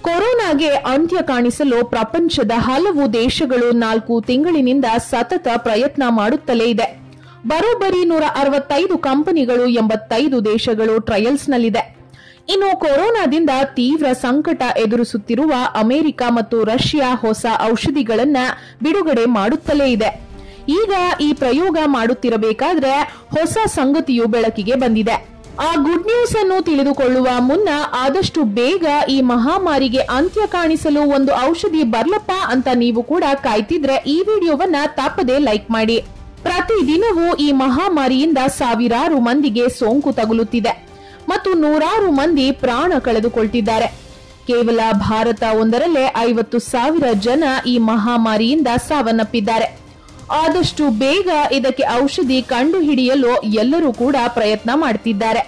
ಕೊರೋನಾಗೆ ಅಂತ್ಯ ಕಾಣಿಸಲು ಪ್ರಪಂಚದ ಹಲವು ದೇಶಗಳು ನಾಲ್ಕು ತಿಂಗಳಿನಿಂದ ಸತತ ಪ್ರಯತ್ನ ಮಾಡುತ್ತಲೇ ಇದೆ ಬರೋಬ್ಬರಿ ನೂರ ಅರವತ್ತೈದು ಕಂಪನಿಗಳು ಎಂಬತ್ತೈದು ದೇಶಗಳು ಟ್ರಯಲ್ಸ್ನಲ್ಲಿದೆ ಇನ್ನು ಕೊರೋನಾದಿಂದ ತೀವ್ರ ಸಂಕಟ ಎದುರಿಸುತ್ತಿರುವ ಅಮೆರಿಕ ಮತ್ತು ರಷ್ಯಾ ಹೊಸ ಔಷಧಿಗಳನ್ನ ಬಿಡುಗಡೆ ಮಾಡುತ್ತಲೇ ಇದೆ ಈಗ ಈ ಪ್ರಯೋಗ ಮಾಡುತ್ತಿರಬೇಕಾದ್ರೆ ಹೊಸ ಸಂಗತಿಯು ಬೆಳಕಿಗೆ ಬಂದಿದೆ ಆ ಗುಡ್ ನ್ಯೂಸ್ ಅನ್ನು ತಿಳಿದುಕೊಳ್ಳುವ ಮುನ್ನ ಆದಷ್ಟು ಬೇಗ ಈ ಮಹಾಮಾರಿಗೆ ಅಂತ್ಯ ಕಾಣಿಸಲು ಒಂದು ಔಷಧಿ ಬರ್ಲಪ್ಪ ಅಂತ ನೀವು ಕೂಡ ಕಾಯ್ತಿದ್ರೆ ಈ ವಿಡಿಯೋವನ್ನ ತಪ್ಪದೆ ಲೈಕ್ ಮಾಡಿ ಪ್ರತಿದಿನವೂ ಈ ಮಹಾಮಾರಿಯಿಂದ ಸಾವಿರಾರು ಮಂದಿಗೆ ಸೋಂಕು ತಗುಲುತ್ತಿದೆ ಮತ್ತು ನೂರಾರು ಮಂದಿ ಪ್ರಾಣ ಕಳೆದುಕೊಳ್ತಿದ್ದಾರೆ ಕೇವಲ ಭಾರತ ಒಂದರಲ್ಲೇ ಐವತ್ತು ಸಾವಿರ ಜನ ಈ ಮಹಾಮಾರಿಯಿಂದ ಸಾವನ್ನಪ್ಪಿದ್ದಾರೆ ಆದಷ್ಟು ಬೇಗ ಇದಕ್ಕೆ ಔಷಧಿ ಕಂಡುಹಿಡಿಯಲು ಎಲ್ಲರೂ ಕೂಡ ಪ್ರಯತ್ನ ಮಾಡ್ತಿದ್ದಾರೆ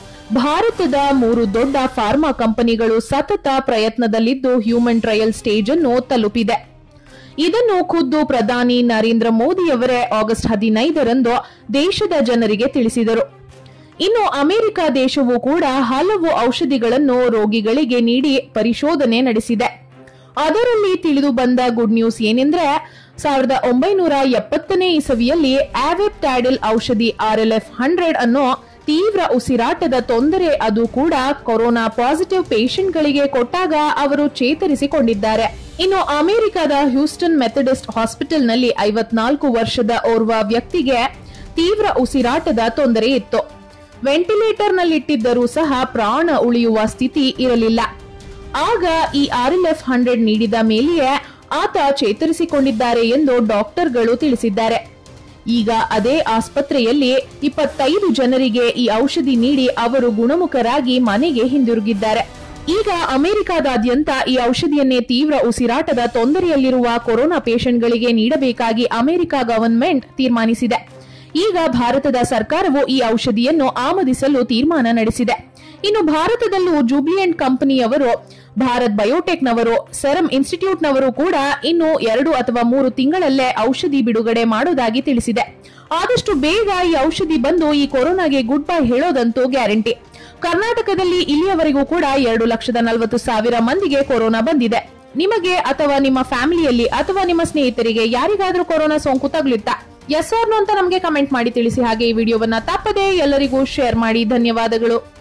ಭಾರತದ ಮೂರು ದೊಡ್ಡ ಫಾರ್ಮಾ ಕಂಪನಿಗಳು ಸತತ ಪ್ರಯತ್ನದಲ್ಲಿದ್ದು ಹ್ಯೂಮನ್ ಟ್ರಯಲ್ ಸ್ಟೇಜ್ ಅನ್ನು ತಲುಪಿದೆ ಇದನ್ನು ಖುದ್ದು ಪ್ರಧಾನಿ ನರೇಂದ್ರ ಮೋದಿಯವರೇ ಆಗಸ್ಟ್ ಹದಿನೈದರಂದು ದೇಶದ ಜನರಿಗೆ ತಿಳಿಸಿದರು ಇನ್ನು ಅಮೆರಿಕ ದೇಶವು ಕೂಡ ಹಲವು ಔಷಧಿಗಳನ್ನು ರೋಗಿಗಳಿಗೆ ನೀಡಿ ಪರಿಶೋಧನೆ ನಡೆಸಿದೆ ಅದರಲ್ಲಿ ತಿಳಿದು ಬಂದ ಗುಡ್ ನ್ಯೂಸ್ ಏನೆಂದ್ರೆ ಸಾವಿರದ ಒಂಬೈನೂರ ಎಪ್ಪತ್ತನೇ ಇಸವಿಯಲ್ಲಿ ಟ್ಯಾಡಿಲ್ ಔಷಧಿ ಆರ್ಎಲ್ಎಫ್ ಹಂಡ್ರೆಡ್ ಅನ್ನು ತೀವ್ರ ಉಸಿರಾಟದ ತೊಂದರೆ ಅದು ಕೂಡ ಕೊರೋನಾ ಪಾಸಿಟಿವ್ ಪೇಷಂಟ್ಗಳಿಗೆ ಕೊಟ್ಟಾಗ ಅವರು ಚೇತರಿಸಿಕೊಂಡಿದ್ದಾರೆ ಇನ್ನು ಅಮೆರಿಕದ ಹ್ಯೂಸ್ಟನ್ ಮೆಥಡಿಸ್ಟ್ ಹಾಸ್ಪಿಟಲ್ನಲ್ಲಿ ಐವತ್ನಾಲ್ಕು ವರ್ಷದ ಓರ್ವ ವ್ಯಕ್ತಿಗೆ ತೀವ್ರ ಉಸಿರಾಟದ ತೊಂದರೆ ಇತ್ತು ವೆಂಟಿಲೇಟರ್ನಲ್ಲಿಟ್ಟಿದ್ದರೂ ಸಹ ಪ್ರಾಣ ಉಳಿಯುವ ಸ್ಥಿತಿ ಇರಲಿಲ್ಲ ಆಗ ಈ ಆರ್ಎಲ್ಎಫ್ ಹಂಡ್ರೆಡ್ ನೀಡಿದ ಮೇಲೆಯೇ ಆತ ಚೇತರಿಸಿಕೊಂಡಿದ್ದಾರೆ ಎಂದು ಡಾಕ್ಟರ್ಗಳು ತಿಳಿಸಿದ್ದಾರೆ ಈಗ ಅದೇ ಆಸ್ಪತ್ರೆಯಲ್ಲಿ ಇಪ್ಪತ್ತೈದು ಜನರಿಗೆ ಈ ಔಷಧಿ ನೀಡಿ ಅವರು ಗುಣಮುಖರಾಗಿ ಮನೆಗೆ ಹಿಂದಿರುಗಿದ್ದಾರೆ ಈಗ ಅಮೆರಿಕದಾದ್ಯಂತ ಈ ಔಷಧಿಯನ್ನೇ ತೀವ್ರ ಉಸಿರಾಟದ ತೊಂದರೆಯಲ್ಲಿರುವ ಕೊರೋನಾ ಪೇಷಂಟ್ಗಳಿಗೆ ನೀಡಬೇಕಾಗಿ ಅಮೆರಿಕ ಗವರ್ನ್ಮೆಂಟ್ ತೀರ್ಮಾನಿಸಿದೆ ಈಗ ಭಾರತದ ಸರ್ಕಾರವು ಈ ಔಷಧಿಯನ್ನು ಆಮದಿಸಲು ತೀರ್ಮಾನ ನಡೆಸಿದೆ ಇನ್ನು ಭಾರತದಲ್ಲೂ ಜೂಬ್ಲಿಯಂಟ್ ಕಂಪನಿಯವರು ಭಾರತ್ ಬಯೋಟೆಕ್ನವರು ಸೆರಮ್ ಇನ್ಸ್ಟಿಟ್ಯೂಟ್ನವರು ಕೂಡ ಇನ್ನು ಎರಡು ಅಥವಾ ಮೂರು ತಿಂಗಳಲ್ಲೇ ಔಷಧಿ ಬಿಡುಗಡೆ ಮಾಡುವುದಾಗಿ ತಿಳಿಸಿದೆ ಆದಷ್ಟು ಬೇಗ ಈ ಔಷಧಿ ಬಂದು ಈ ಕೊರೋನಾಗೆ ಗುಡ್ ಬೈ ಹೇಳೋದಂತೂ ಗ್ಯಾರಂಟಿ ಕರ್ನಾಟಕದಲ್ಲಿ ಇಲ್ಲಿಯವರೆಗೂ ಕೂಡ ಎರಡು ಲಕ್ಷದ ನಲವತ್ತು ಸಾವಿರ ಮಂದಿಗೆ ಕೊರೋನಾ ಬಂದಿದೆ ನಿಮಗೆ ಅಥವಾ ನಿಮ್ಮ ಫ್ಯಾಮಿಲಿಯಲ್ಲಿ ಅಥವಾ ನಿಮ್ಮ ಸ್ನೇಹಿತರಿಗೆ ಯಾರಿಗಾದ್ರೂ ಕೊರೋನಾ ಸೋಂಕು ತಗುಲಿತ್ತಾ ಎಸ್ ಆರ್ನು ಅಂತ ನಮಗೆ ಕಮೆಂಟ್ ಮಾಡಿ ತಿಳಿಸಿ ಹಾಗೆ ಈ ವಿಡಿಯೋವನ್ನ ತಪ್ಪದೆ ಎಲ್ಲರಿಗೂ ಶೇರ್ ಮಾಡಿ ಧನ್ಯವಾದಗಳು